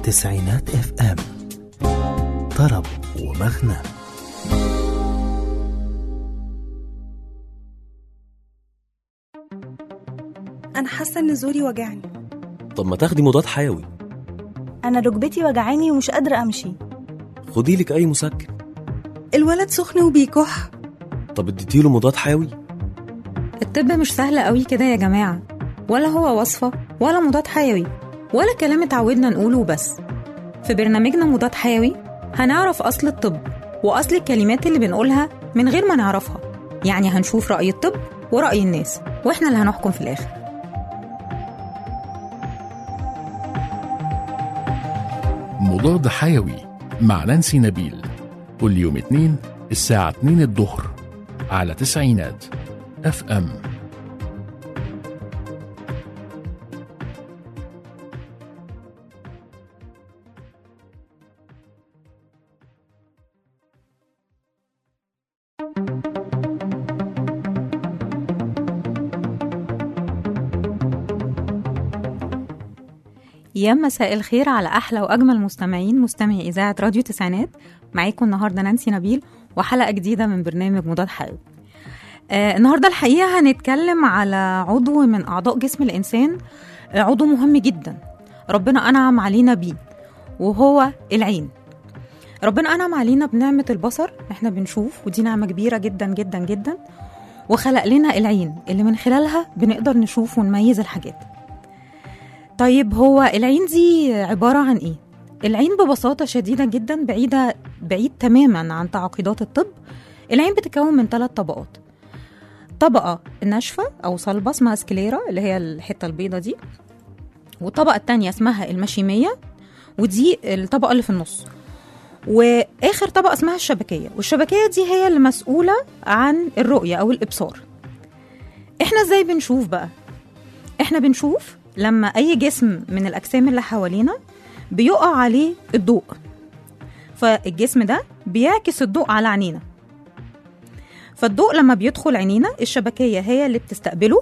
تسعينات اف ام طرب ومغنى أنا حاسة إن زوري وجعني طب ما تاخدي مضاد حيوي أنا ركبتي وجعاني ومش قادرة أمشي خدي لك اي مسكن الولد سخن وبيكح طب اديتيله مضاد حيوي الطب مش سهل قوي كده يا جماعة ولا هو وصفة ولا مضاد حيوي ولا كلام اتعودنا نقوله وبس في برنامجنا مضاد حيوي هنعرف أصل الطب وأصل الكلمات اللي بنقولها من غير ما نعرفها يعني هنشوف رأي الطب ورأي الناس وإحنا اللي هنحكم في الآخر مضاد حيوي مع نانسي نبيل كل يوم اثنين الساعة 2 الظهر على تسعينات اف ام يا مساء الخير على أحلى وأجمل مستمعين مستمعي إذاعة راديو تسعينات معاكم النهاردة نانسي نبيل وحلقة جديدة من برنامج مضاد حيوي آه النهاردة الحقيقة هنتكلم على عضو من أعضاء جسم الإنسان آه عضو مهم جدا ربنا أنعم علينا بيه وهو العين ربنا أنعم علينا بنعمة البصر احنا بنشوف ودي نعمة كبيرة جدا جدا جدا وخلق لنا العين اللي من خلالها بنقدر نشوف ونميز الحاجات طيب هو العين دي عبارة عن إيه؟ العين ببساطة شديدة جدا بعيدة بعيد تماما عن تعقيدات الطب العين بتتكون من ثلاث طبقات طبقة ناشفة أو صلبة اسمها سكليرا اللي هي الحتة البيضة دي والطبقة التانية اسمها المشيمية ودي الطبقة اللي في النص وآخر طبقة اسمها الشبكية والشبكية دي هي اللي مسؤولة عن الرؤية أو الإبصار إحنا إزاي بنشوف بقى؟ إحنا بنشوف لما أي جسم من الأجسام اللي حوالينا بيقع عليه الضوء فالجسم ده بيعكس الضوء على عينينا فالضوء لما بيدخل عينينا الشبكية هي اللي بتستقبله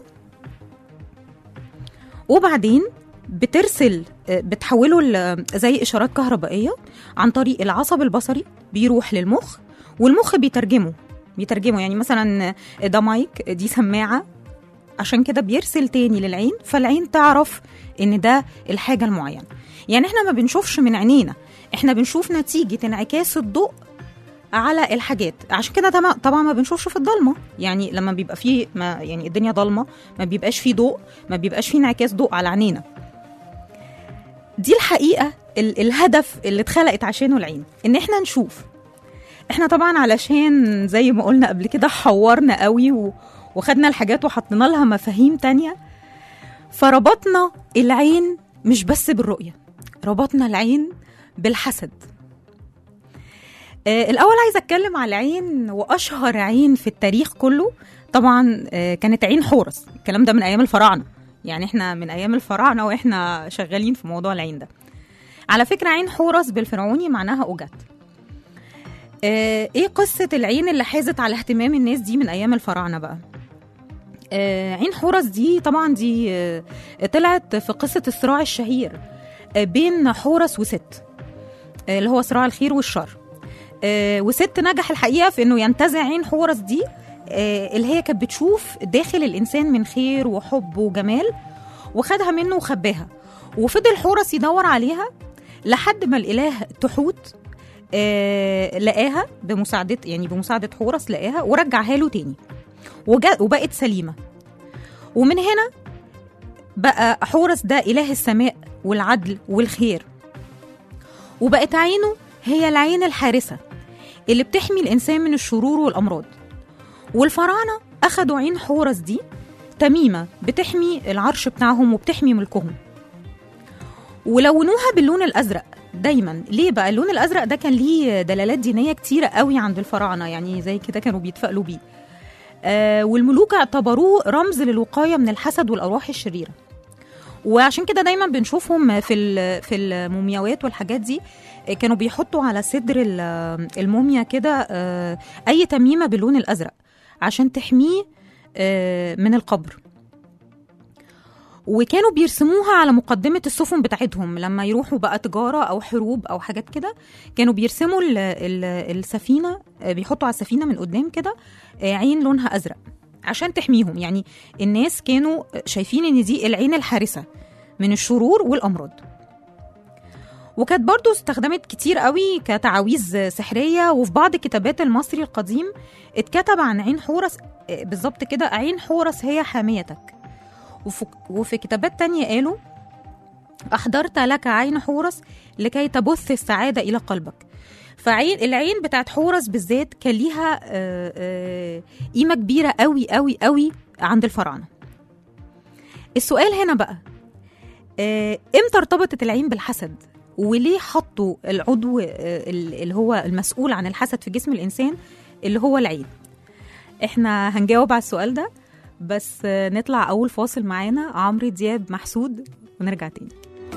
وبعدين بترسل بتحوله ل- زي إشارات كهربائية عن طريق العصب البصري بيروح للمخ والمخ بيترجمه بيترجمه يعني مثلا ده مايك دي سماعة عشان كده بيرسل تاني للعين فالعين تعرف ان ده الحاجة المعينة يعني احنا ما بنشوفش من عينينا احنا بنشوف نتيجة انعكاس الضوء على الحاجات عشان كده طبعا طبعا ما بنشوفش في الضلمه يعني لما بيبقى فيه ما يعني الدنيا ضلمه ما بيبقاش فيه ضوء ما بيبقاش فيه انعكاس ضوء على عينينا دي الحقيقه ال- الهدف اللي اتخلقت عشانه العين ان احنا نشوف احنا طبعا علشان زي ما قلنا قبل كده حورنا قوي و... وخدنا الحاجات وحطينا لها مفاهيم تانية فربطنا العين مش بس بالرؤية ربطنا العين بالحسد آه الأول عايزة أتكلم على العين وأشهر عين في التاريخ كله طبعا آه كانت عين حورس الكلام ده من أيام الفراعنة يعني احنا من أيام الفراعنة وإحنا شغالين في موضوع العين ده على فكرة عين حورس بالفرعوني معناها أوجات آه ايه قصة العين اللي حازت على اهتمام الناس دي من ايام الفراعنة بقى آه عين حورس دي طبعا دي آه طلعت في قصة الصراع الشهير آه بين حورس وست آه اللي هو صراع الخير والشر آه وست نجح الحقيقة في انه ينتزع عين حورس دي آه اللي هي كانت بتشوف داخل الانسان من خير وحب وجمال وخدها منه وخباها وفضل حورس يدور عليها لحد ما الاله تحوت آه لقاها بمساعدة يعني بمساعدة حورس لقاها ورجعها له تاني وجا وبقت سليمة ومن هنا بقى حورس ده إله السماء والعدل والخير وبقت عينه هي العين الحارسة اللي بتحمي الإنسان من الشرور والأمراض والفراعنة أخدوا عين حورس دي تميمة بتحمي العرش بتاعهم وبتحمي ملكهم ولونوها باللون الأزرق دايما ليه بقى اللون الازرق ده كان ليه دلالات دينيه كتيره قوي عند الفراعنه يعني زي كده كانوا بيتفائلوا بيه آه والملوك اعتبروه رمز للوقايه من الحسد والارواح الشريره وعشان كده دايما بنشوفهم في ال- في المومياوات والحاجات دي آه، كانوا بيحطوا على صدر ال- الموميا كده آه، اي تميمه باللون الازرق عشان تحميه آه، من القبر وكانوا بيرسموها على مقدمة السفن بتاعتهم لما يروحوا بقى تجارة أو حروب أو حاجات كده كانوا بيرسموا ال ال السفينة آه، بيحطوا على السفينة من قدام كده آه، عين لونها أزرق عشان تحميهم يعني الناس كانوا شايفين إن دي العين الحارسة من الشرور والأمراض وكانت برضو استخدمت كتير قوي كتعاويذ سحرية وفي بعض كتابات المصري القديم اتكتب عن عين حورس آه، بالظبط كده عين حورس هي حاميتك وفي, وفي كتابات تانية قالوا أحضرت لك عين حورس لكي تبث السعادة إلى قلبك فعين العين بتاعت حورس بالذات كان ليها آه، آه، قيمة كبيرة قوي قوي قوي عند الفراعنة السؤال هنا بقى آه، امتى ارتبطت العين بالحسد وليه حطوا العضو آه، ال- اللي هو المسؤول عن الحسد في جسم الإنسان اللي هو العين احنا هنجاوب على السؤال ده بس آه، نطلع أول فاصل معانا عمرو دياب محسود ونرجع تاني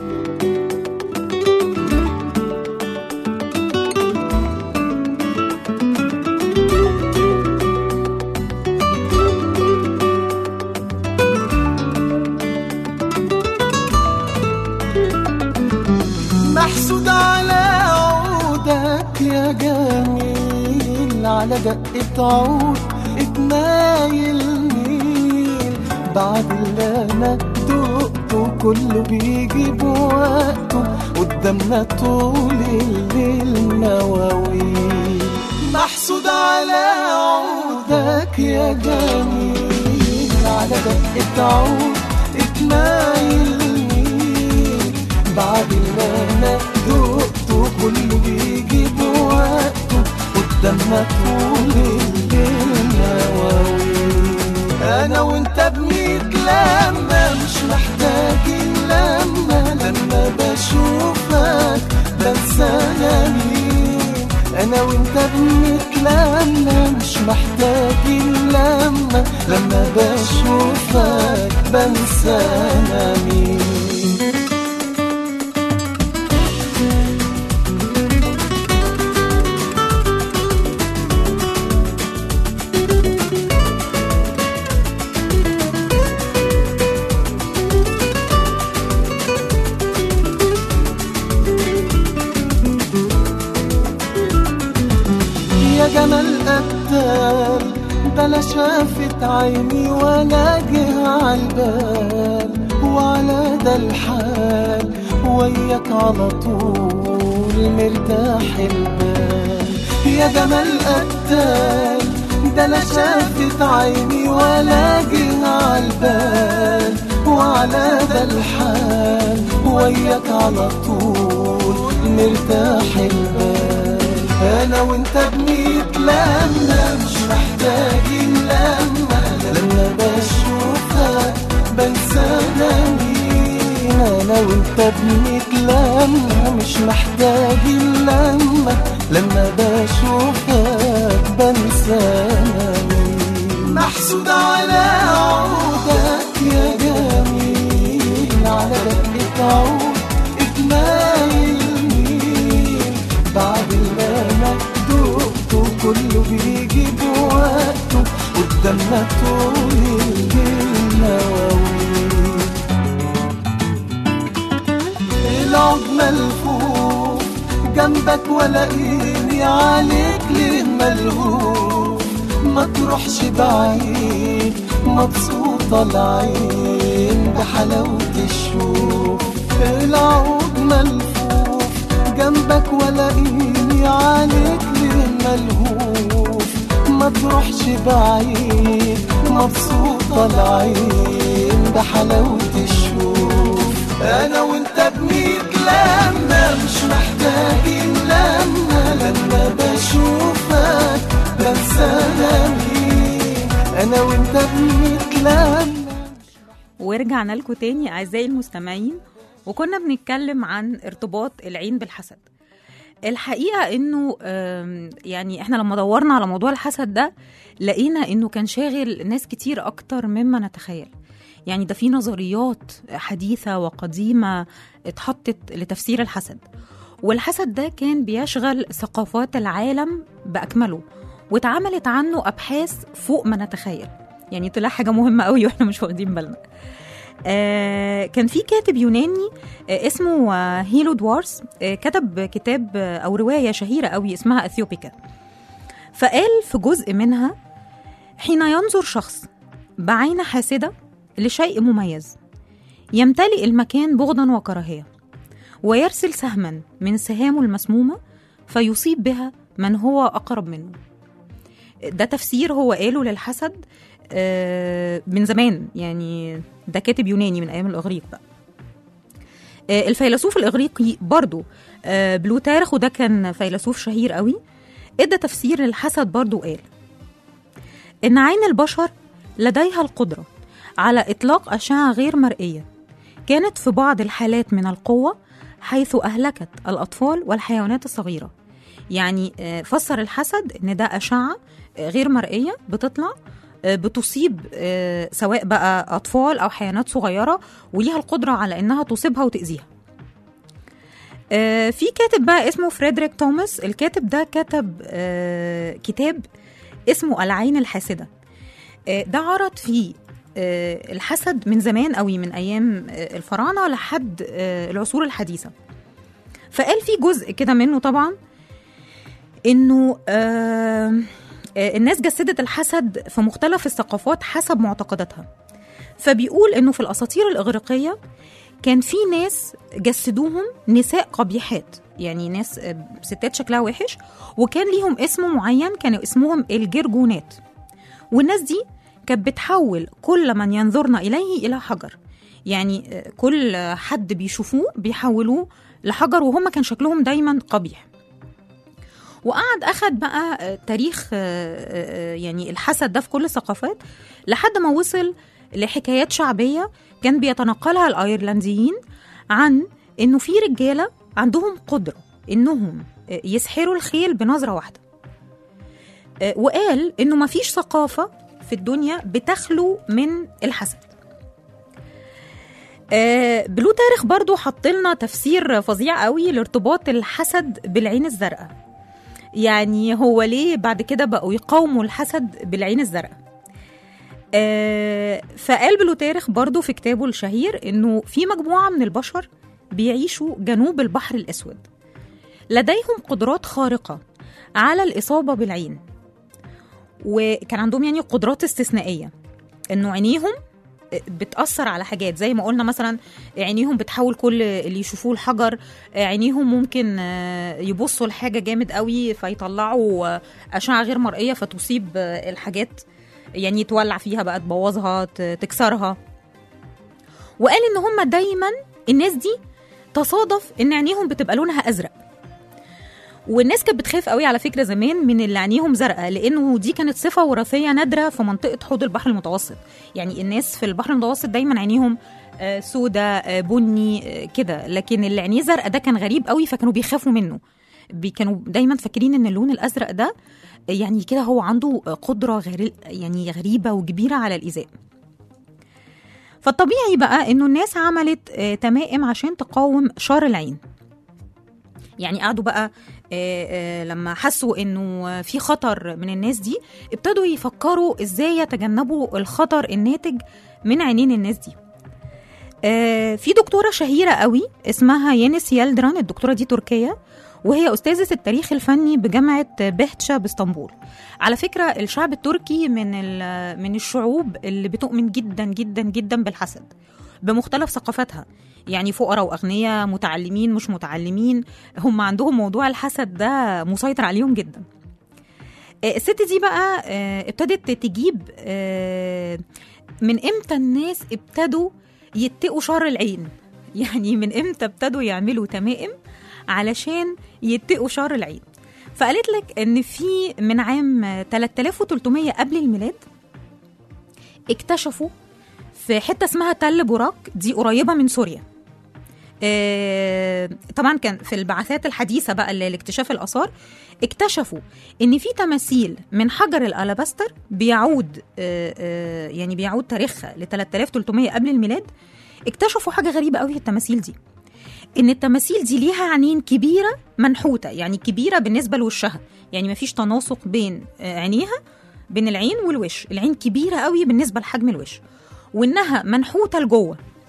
محسود على عودك يا جميل على دقة عود اتمايل ميل بعد اللي انا دقته كله بيجي بوقته قدامنا طول الليل مواويل محسود على عودك يا جميل على دقة عود اتمايل ميل بعد اللي انا دقته كله بيجي بوقته قدامنا طول الليل مواويل انا وانت بميت لما مش محتاجين لما لما بشوفك بنسى انا مين انا وانت بميت لما مش محتاجين لما لما بشوفك بنسى انا مين يا جمال قتال بلا شافت عيني ولا جه عالبال وعلى ده الحال وياك على طول مرتاح البال يا جمال قتال ده لا شافت عيني ولا جه عالبال وعلى ده الحال وياك على طول مرتاح البال انا وانت بميت لما مش محتاجين لما لما بشوفك بنسى أنا مين انا وانت بميت لما مش محتاجين لما لما بشوفك بنسى أنا مين محسود على عودك يا جميل على دقة عود اتمايل مين بعد اللي انا دقته كله بيجي بوقته قدامنا طول الليل مواويل العود ملفوف جنبك ولاقيني عليك ليه ملهوف ما تروحش بعيد مبسوطة العين بحلاوة الشوف العود ملفوف جنبك ولاقيني عليك ليه ملهوف ما تروحش بعيد مبسوطة العين بحلاوة الشوف انا وانت بميت لما مش محتاجين لما لما بشوفك بنسى أنا مين انا وانت بميت لما ورجعنا لكم تاني أعزائي المستمعين وكنا بنتكلم عن ارتباط العين بالحسد الحقيقة انه آم، يعني احنا لما دورنا على موضوع الحسد ده لقينا انه كان شاغل ناس كتير اكتر مما نتخيل يعني ده في نظريات حديثة وقديمة اتحطت لتفسير الحسد والحسد ده كان بيشغل ثقافات العالم بأكمله واتعملت عنه أبحاث فوق ما نتخيل يعني طلع حاجة مهمة قوي واحنا مش واخدين بالنا آه كان في كاتب يوناني آه اسمه آه هيلو دوارس آه كتب كتاب آه او روايه شهيره قوي اسمها اثيوبيكا فقال في جزء منها حين ينظر شخص بعين حاسده لشيء مميز يمتلئ المكان بغضا وكراهيه ويرسل سهما من سهامه المسمومه فيصيب بها من هو اقرب منه ده تفسير هو قاله للحسد آه، من زمان يعني ده كاتب يوناني من ايام الاغريق بقى آه، الفيلسوف الاغريقي برضو آه، بلوتارخ وده كان فيلسوف شهير قوي ادى تفسير للحسد برضو قال ان عين البشر لديها القدره على اطلاق اشعه غير مرئيه كانت في بعض الحالات من القوه حيث اهلكت الاطفال والحيوانات الصغيره يعني آه، فسر الحسد ان ده اشعه آه، غير مرئيه بتطلع آه، بتصيب آه، سواء بقى اطفال او حيوانات صغيره وليها القدره على انها تصيبها وتاذيها آه، في كاتب بقى اسمه فريدريك توماس الكاتب ده كتب آه، كتاب اسمه العين الحاسده آه، ده عرض فيه آه، الحسد من زمان قوي من ايام آه، الفراعنه لحد آه، العصور الحديثه فقال في جزء كده منه طبعا انه آه آه، الناس جسدت الحسد في مختلف الثقافات حسب معتقداتها فبيقول انه في الاساطير الاغريقيه كان في ناس جسدوهم نساء قبيحات يعني ناس آه، ستات شكلها وحش وكان ليهم اسم معين كان اسمهم الجرجونات والناس دي كانت بتحول كل من ينظرن إليه إلى حجر يعني آه، كل حد بيشوفوه بيحولوه لحجر وهم كان شكلهم دايما قبيح وقعد أخد بقى آه، تاريخ آه، آه، يعني الحسد ده في كل الثقافات لحد ما وصل لحكايات شعبية كان بيتنقلها الأيرلنديين عن إنه في رجالة عندهم قدرة إنهم آه، يسحروا الخيل بنظرة واحدة آه، وقال إنه مفيش ثقافة في الدنيا بتخلو من الحسد آه، بلوتارخ برضو حط لنا تفسير فظيع قوي لارتباط الحسد بالعين الزرقاء يعني هو ليه بعد كده بقوا يقاوموا الحسد بالعين الزرقاء آه، فقال بلوتارخ برضو في كتابه الشهير انه في مجموعة من البشر بيعيشوا جنوب البحر الاسود لديهم قدرات خارقة على الإصابة بالعين وكان عندهم يعني قدرات استثنائية انه عينيهم بتأثر على حاجات زي ما قلنا مثلا عينيهم بتحول كل اللي يشوفوه الحجر عينيهم ممكن آه، يبصوا لحاجة جامد قوي فيطلعوا آه، أشعة غير مرئية فتصيب آه، الحاجات يعني تولع فيها بقى تبوظها ت- تكسرها وقال ان هم دايما الناس دي تصادف ان عينيهم بتبقى لونها ازرق والناس كانت بتخاف قوي على فكره زمان من اللي عينيهم زرقاء لانه دي كانت صفه وراثيه نادره في منطقه حوض البحر المتوسط يعني الناس في البحر المتوسط دايما عينيهم آه، سودا آه، بني آه، كده لكن اللي عينيه زرقاء ده كان غريب قوي فكانوا بيخافوا منه بي- كانوا دايما فاكرين ان اللون الازرق ده يعني كده هو عنده قدره غير يعني غريبه وكبيره على الايذاء فالطبيعي بقى انه الناس عملت آه، تمائم عشان تقاوم شر العين يعني قعدوا بقى آه، آه، لما حسوا انه في خطر من الناس دي ابتدوا يفكروا ازاي يتجنبوا الخطر الناتج من عينين الناس دي آه، في دكتورة شهيرة قوي اسمها يانس يالدران الدكتورة دي تركية وهي أستاذة التاريخ الفني بجامعة بهتشا باسطنبول على فكرة الشعب التركي من ال- من الشعوب اللي بتؤمن جدا جدا جدا بالحسد بمختلف ثقافاتها يعني فقراء واغنياء متعلمين مش متعلمين هم عندهم موضوع الحسد ده مسيطر عليهم جدا آه، الست دي بقى آه، ابتدت تجيب آه، من امتى الناس ابتدوا يتقوا شر العين يعني من امتى ابتدوا يعملوا تمائم علشان يتقوا شر العين فقالت لك ان في من عام 3300 قبل الميلاد اكتشفوا في حته اسمها تل بوراك دي قريبه من سوريا آه، طبعا كان في البعثات الحديثه بقى اللي لاكتشاف الاثار اكتشفوا ان في تماثيل من حجر الالاباستر بيعود آه، آه، يعني بيعود تاريخها ل 3300 قبل الميلاد اكتشفوا حاجه غريبه قوي في التماثيل دي ان التماثيل دي ليها عينين كبيره منحوته يعني كبيره بالنسبه لوشها يعني مفيش تناسق بين آه، عينيها بين العين والوش العين كبيره قوي بالنسبه لحجم الوش وانها منحوته لجوه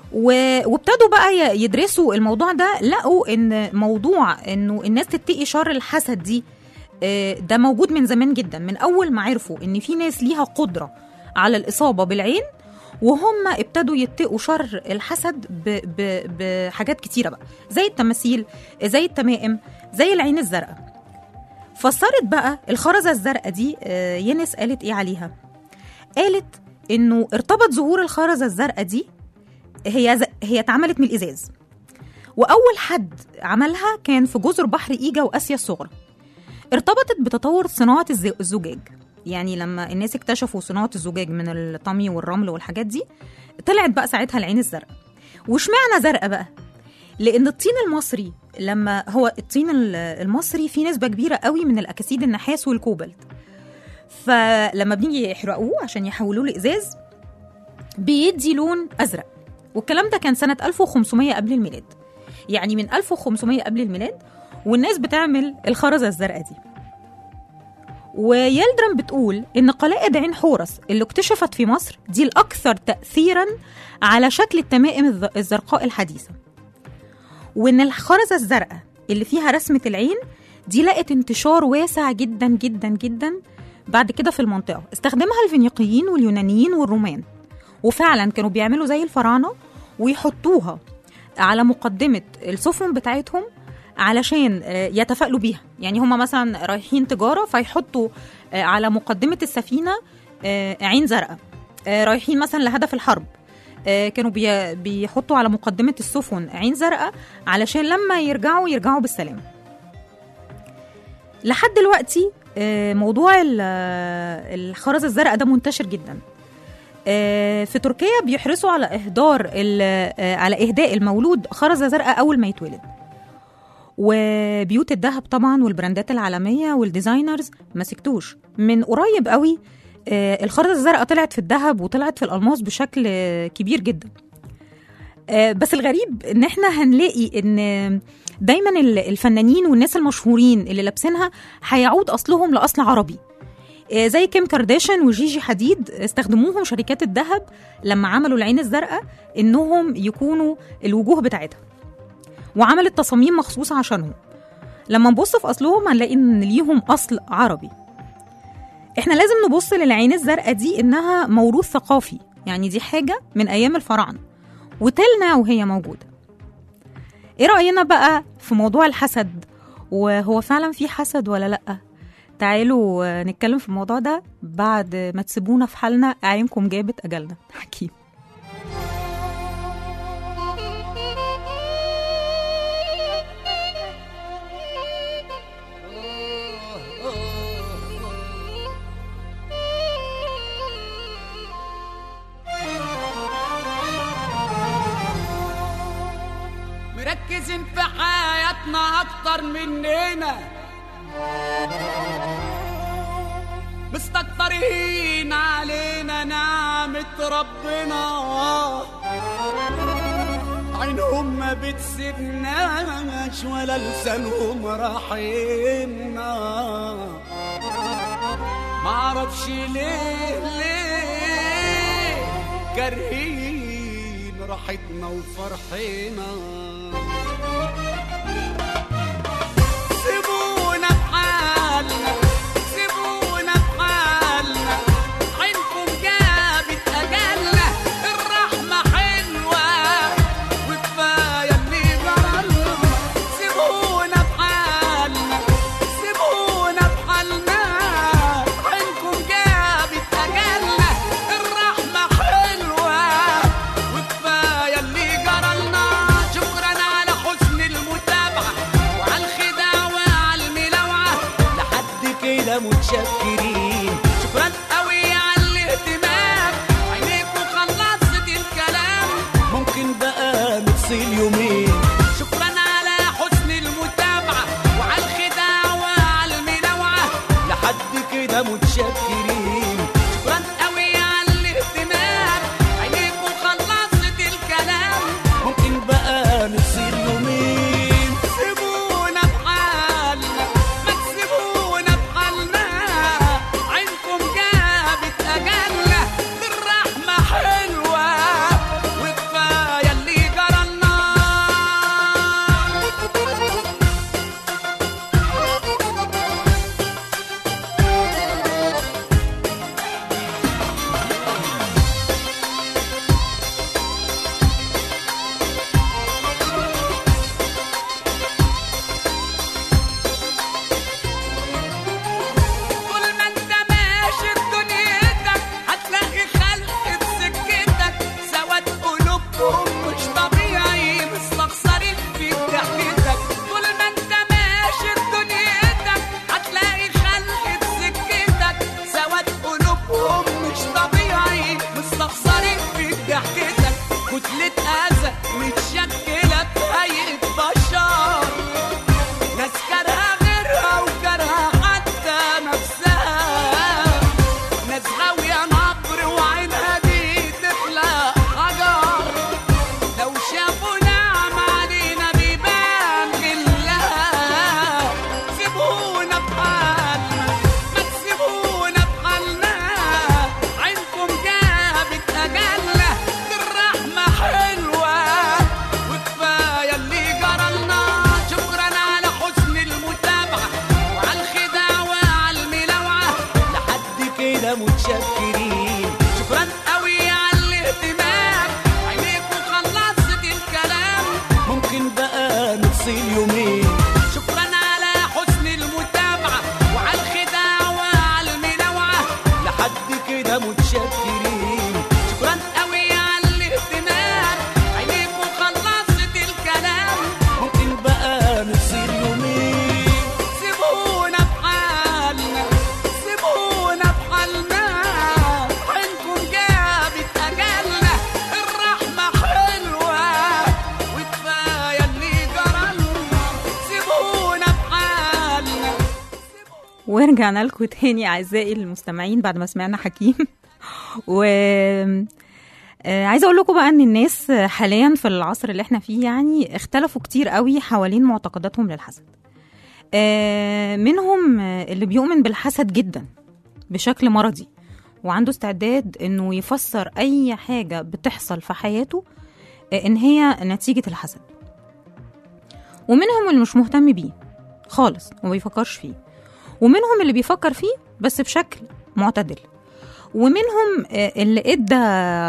و- وابتدوا بقى ي- يدرسوا الموضوع ده لقوا ان موضوع انه الناس تتقي شر الحسد دي آه، ده موجود من زمان جدا من اول ما عرفوا ان في ناس ليها قدره على الاصابه بالعين وهم ابتدوا يتقوا شر الحسد ب- ب- بحاجات كتيره بقى زي التماثيل زي التمائم زي العين الزرقاء فسرت بقى الخرزه الزرقاء دي آه، ينس قالت ايه عليها قالت انه ارتبط ظهور الخرزه الزرقاء دي هي ز... هي اتعملت من الازاز واول حد عملها كان في جزر بحر ايجا واسيا الصغرى ارتبطت بتطور صناعه الز... الزجاج يعني لما الناس اكتشفوا صناعه الزجاج من الطمي والرمل والحاجات دي طلعت بقى ساعتها العين الزرقاء واشمعنى زرقاء بقى لان الطين المصري لما هو الطين ال- المصري فيه نسبه كبيره قوي من الاكاسيد النحاس والكوبالت فلما بنيجي يحرقوه عشان يحولوه لازاز بيدي لون ازرق والكلام ده كان سنه 1500 قبل الميلاد يعني من 1500 قبل الميلاد والناس بتعمل الخرزه الزرقاء دي ويلدرم بتقول ان قلائد عين حورس اللي اكتشفت في مصر دي الاكثر تاثيرا على شكل التمائم الز- الزرقاء الحديثه وان الخرزه الزرقاء اللي فيها رسمه العين دي لقت انتشار واسع جدا جدا جدا بعد كده في المنطقه استخدمها الفينيقيين واليونانيين والرومان وفعلا كانوا بيعملوا زي الفراعنه ويحطوها على مقدمه السفن بتاعتهم علشان آه، يتفائلوا بيها يعني هم مثلا رايحين تجاره فيحطوا آه، على مقدمه السفينه آه، عين زرقاء آه، رايحين مثلا لهدف الحرب آه، كانوا بي- بيحطوا على مقدمه السفن عين زرقاء علشان لما يرجعوا يرجعوا بالسلام لحد دلوقتي آه، موضوع ال- آه، الخرز الزرقاء ده منتشر جدا آه، في تركيا بيحرصوا على اهدار ال- آه، على اهداء المولود خرزه زرقاء اول ما يتولد وبيوت الذهب طبعا والبراندات العالميه والديزاينرز ما سكتوش من قريب قوي آه، الخرزه الزرقاء طلعت في الذهب وطلعت في الالماس بشكل آه، كبير جدا آه، بس الغريب ان احنا هنلاقي ان دايما ال- الفنانين والناس المشهورين اللي لابسينها هيعود اصلهم لاصل عربي آه، زي كيم كارداشيان وجيجي حديد استخدموهم شركات الذهب لما عملوا العين الزرقاء انهم يكونوا الوجوه بتاعتها وعملت تصاميم مخصوصة عشانهم لما نبص في أصلهم هنلاقي إن ليهم أصل عربي إحنا لازم نبص للعين الزرقاء دي إنها موروث ثقافي يعني دي حاجة من أيام الفراعنة وتلنا وهي موجودة إيه رأينا بقى في موضوع الحسد وهو فعلا في حسد ولا لأ تعالوا آه، نتكلم في الموضوع ده بعد ما تسيبونا في حالنا أعينكم جابت أجلنا حكيم مركزين في حياتنا اكتر مننا مستكترين علينا نعمة ربنا عينهم ما بتسيبناش ولا لسانهم راحينا معرفش ليه ليه كارهين راحتنا وفرحنا سيبونا بحالنا سيبونا بحالنا عينكم جابت أجلنا الرحمة حلوة وكفاية اللي جرالنا سيبونا بحالنا سيبونا بحالنا عينكم جابت أجلنا الرحمة حلوة وكفاية اللي جرالنا شكرا على حسن المتابعة وعلى الخداع وعلى الملاوعة لحد كده متشكرين شكرا قوي على الاهتمام عينيكوا خلصت الكلام ممكن بقى نفصل يومين شكرا على حسن المتابعة وعلى الخداع وعلى الملاوعة لحد كده متشكرين شكرا قوي على الاهتمام عينيكوا خلصت الكلام ممكن بقى نفصل يومين سيبونا بحالنا ما تسيبونا بحالنا عينكم جابت أجلنا الرحمة حلوة وكفاية نصيب يومين شكرا على حسن المتابعة وعلى الخداع وعلى المنوعة لحد كده متشكرين شكرا قوي على الاهتمام عينيك وخلصت الكلام ممكن بقى نصيب يومين سيبونا بحالنا سيبونا بحالنا عينكم جابت أجلنا الرحمة حلوة وكفاية اللي جرالنا سيبونا بحالنا ورجعنا لكم تاني اعزائي المستمعين بعد ما سمعنا حكيم و آه، عايزه اقول لكم بقى ان الناس حاليا في العصر اللي احنا فيه يعني اختلفوا كتير قوي حوالين معتقداتهم للحسد آه، منهم آه، اللي بيؤمن بالحسد جدا بشكل مرضي وعنده استعداد انه يفسر اي حاجه بتحصل في حياته آه، ان هي نتيجه الحسد ومنهم اللي مش مهتم بيه خالص وما بيفكرش فيه ومنهم اللي بيفكر فيه بس بشكل معتدل ومنهم آه، اللي ادى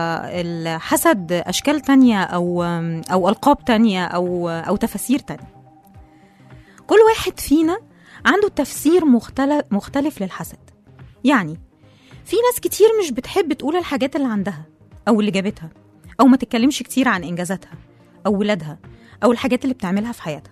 الحسد اشكال تانية او او القاب تانية او او تفاسير تانية كل واحد فينا عنده تفسير مختلف مختلف للحسد يعني في ناس كتير مش بتحب تقول الحاجات اللي عندها او اللي جابتها او ما تتكلمش كتير عن انجازاتها او ولادها او الحاجات اللي بتعملها في حياتها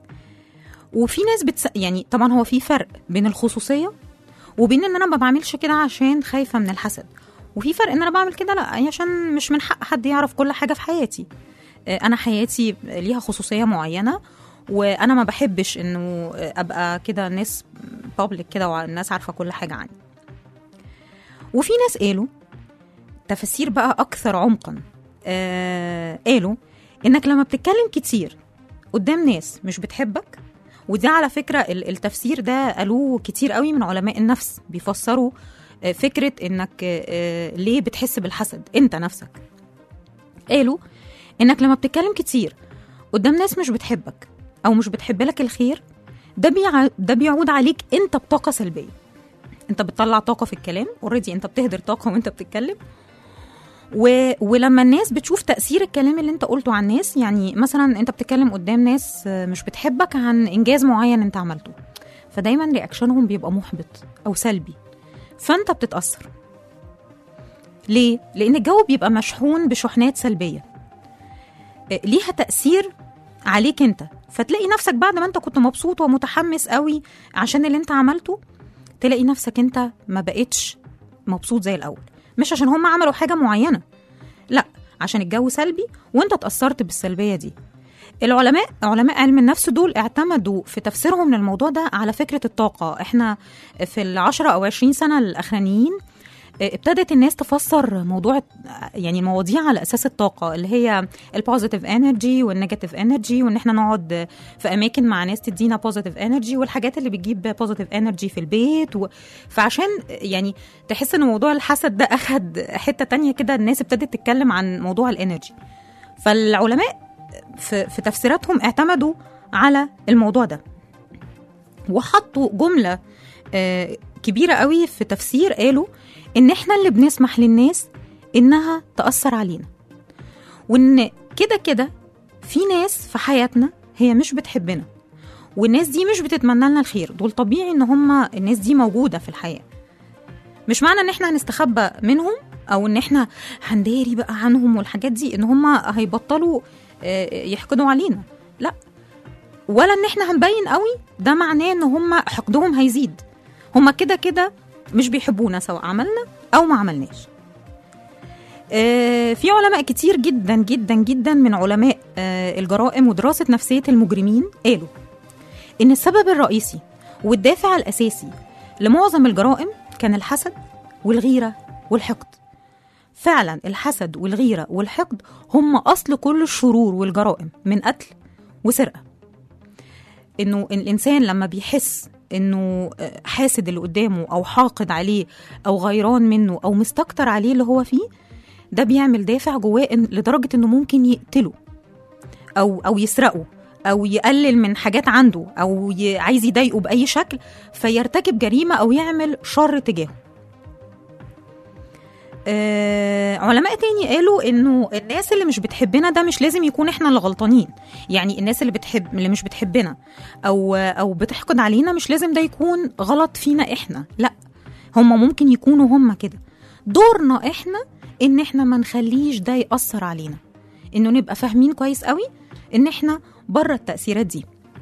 وفي ناس بتس... يعني طبعا هو في فرق بين الخصوصيه وبين ان انا ما بعملش كده عشان خايفه من الحسد وفي فرق ان انا بعمل كده لا عشان مش من حق حد يعرف كل حاجه في حياتي آه، انا حياتي ليها خصوصيه معينه وانا ما بحبش انه ابقى كده الناس بابليك كده والناس عارفه كل حاجه عني وفي ناس قالوا تفاسير بقى اكثر عمقا آه قالوا انك لما بتتكلم كتير قدام ناس مش بتحبك ودي على فكره ال- التفسير ده قالوه كتير قوي من علماء النفس بيفسروا آه، فكره انك آه، ليه بتحس بالحسد انت نفسك قالوا انك لما بتتكلم كتير قدام ناس مش بتحبك او مش بتحب لك الخير ده بيع... ده بيعود عليك انت بطاقه سلبيه انت بتطلع طاقه في الكلام اوريدي انت بتهدر طاقه وانت بتتكلم و... ولما الناس بتشوف تاثير الكلام اللي انت قلته عن الناس يعني مثلا انت بتتكلم قدام ناس آه، مش بتحبك عن انجاز معين انت عملته فدايما رياكشنهم بيبقى محبط او سلبي فانت بتتاثر ليه لان الجو بيبقى مشحون بشحنات سلبيه آه، ليها تاثير عليك انت فتلاقي نفسك بعد ما انت كنت مبسوط ومتحمس قوي عشان اللي انت عملته تلاقي نفسك انت ما بقتش مبسوط زي الاول مش عشان هم عملوا حاجه معينه لا عشان الجو سلبي وانت اتاثرت بالسلبيه دي العلماء علماء علم النفس دول اعتمدوا في تفسيرهم للموضوع ده على فكره الطاقه احنا في العشرة او عشرين سنه الاخرانيين ابتدت الناس تفسر موضوع يعني المواضيع على اساس الطاقه اللي هي البوزيتيف انرجي والنيجاتيف انرجي وان احنا نقعد في اماكن مع ناس تدينا بوزيتيف انرجي والحاجات اللي بتجيب بوزيتيف انرجي في البيت و... فعشان يعني تحس ان موضوع الحسد ده اخد حته تانية كده الناس ابتدت تتكلم عن موضوع الانرجي فالعلماء في, في تفسيراتهم اعتمدوا على الموضوع ده وحطوا جمله آه، كبيره قوي في تفسير قالوا ان احنا اللي بنسمح للناس انها تاثر علينا وان كده كده في ناس في حياتنا هي مش بتحبنا والناس دي مش بتتمنى لنا الخير دول طبيعي ان هم الناس دي موجوده في الحياه مش معنى ان احنا هنستخبى منهم او ان احنا هنداري بقى عنهم والحاجات دي ان هم هيبطلوا آه، يحقدوا علينا لا ولا ان احنا هنبين قوي ده معناه ان هم حقدهم هيزيد هم كده كده مش بيحبونا سواء عملنا او ما عملناش آه، في علماء كتير جدا جدا جدا من علماء آه، الجرائم ودراسة نفسية المجرمين قالوا إن السبب الرئيسي والدافع الأساسي لمعظم الجرائم كان الحسد والغيرة والحقد فعلا الحسد والغيرة والحقد هم أصل كل الشرور والجرائم من قتل وسرقة إنه الإنسان لما بيحس إنه آه، حاسد اللي قدامه أو حاقد عليه أو غيران منه أو مستكتر عليه اللي هو فيه ده بيعمل دافع جواه إن- لدرجة إنه ممكن يقتله أو أو يسرقه أو يقلل من حاجات عنده أو ي- عايز يضايقه بأي شكل فيرتكب جريمة أو يعمل شر تجاهه آه علماء تاني قالوا انه الناس اللي مش بتحبنا ده مش لازم يكون احنا اللي غلطانين يعني الناس اللي بتحب اللي مش بتحبنا او او بتحقد علينا مش لازم ده يكون غلط فينا احنا لا هم ممكن يكونوا هم كده دورنا احنا ان احنا ما نخليش ده يأثر علينا انه نبقى فاهمين كويس قوي ان احنا بره التأثيرات دي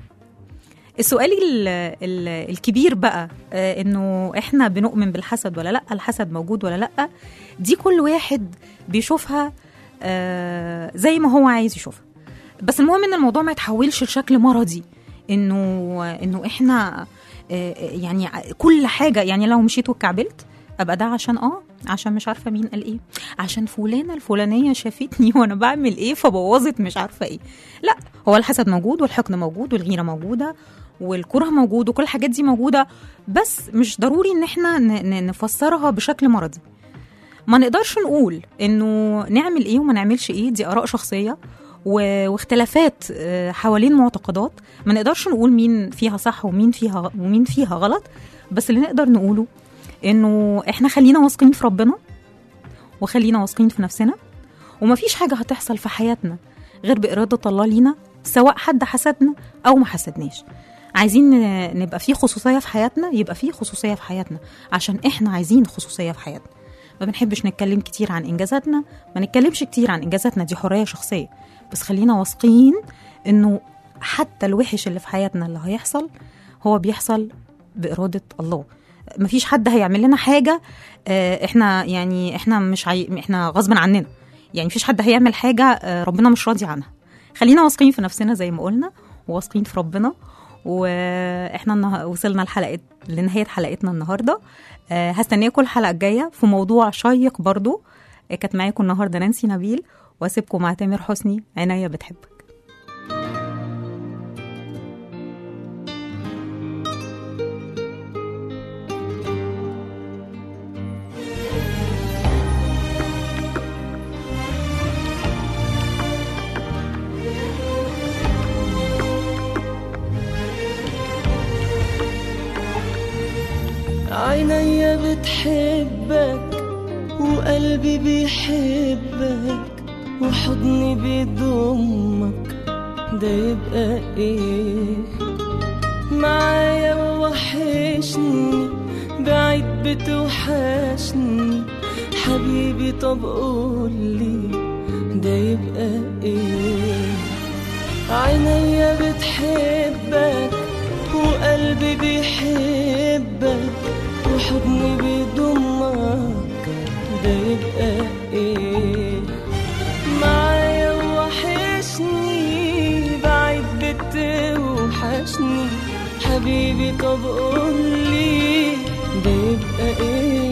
السؤال ال ال الكبير بقى آه، انه احنا بنؤمن بالحسد ولا لا الحسد موجود ولا لا دي كل واحد بيشوفها آه، زي ما هو عايز يشوفها بس المهم ان الموضوع ما يتحولش لشكل مرضي انه انه احنا آه، يعني كل حاجه يعني لو مشيت واتكعبلت ابقى ده عشان اه عشان مش عارفه مين قال ايه عشان فلانه الفلانيه شافتني وانا بعمل ايه فبوظت مش عارفه ايه لا هو الحسد موجود والحقد موجود والغيره موجوده والكره موجود وكل الحاجات دي موجوده بس مش ضروري ان احنا ن- ن- نفسرها بشكل مرضي ما نقدرش نقول انه نعمل ايه وما نعملش ايه دي اراء شخصيه و- واختلافات آه، حوالين معتقدات ما نقدرش نقول مين فيها صح ومين فيها ومين فيها غلط بس اللي نقدر نقوله انه احنا خلينا واثقين في ربنا وخلينا واثقين في نفسنا ومفيش حاجه هتحصل في حياتنا غير باراده الله لينا سواء حد حسدنا او ما حسدناش عايزين ن- نبقى في خصوصيه في حياتنا يبقى في خصوصيه في حياتنا عشان احنا عايزين خصوصيه في حياتنا ما بنحبش نتكلم كتير عن انجازاتنا ما نتكلمش كتير عن انجازاتنا دي حريه شخصيه بس خلينا واثقين انه حتى الوحش اللي في حياتنا اللي هيحصل هو بيحصل باراده الله مفيش حد هيعمل لنا حاجه آه، احنا يعني احنا مش عاي... احنا غصب عننا يعني مفيش حد هيعمل حاجه آه، ربنا مش راضي عنها خلينا واثقين في نفسنا زي ما قلنا وواثقين في ربنا واحنا النه... وصلنا لحلقه لنهايه حلقتنا النهارده آه، هستناكم الحلقه الجايه في موضوع شيق برضو آه، كانت معاكم النهارده نانسي نبيل واسيبكم مع تامر حسني عناية بتحبك عينيا بتحبك وقلبي بيحبك وحضني بيضمك ده يبقى ايه معايا ووحشني بعيد بتوحشني حبيبي طب قولي ده يبقى ايه عينيا بتحبك وقلبي بيحبك وحضني بيضمك ده يبقى ايه معايا وحشني بعيد بتوحشني حبيبي طب قولي ده يبقى ايه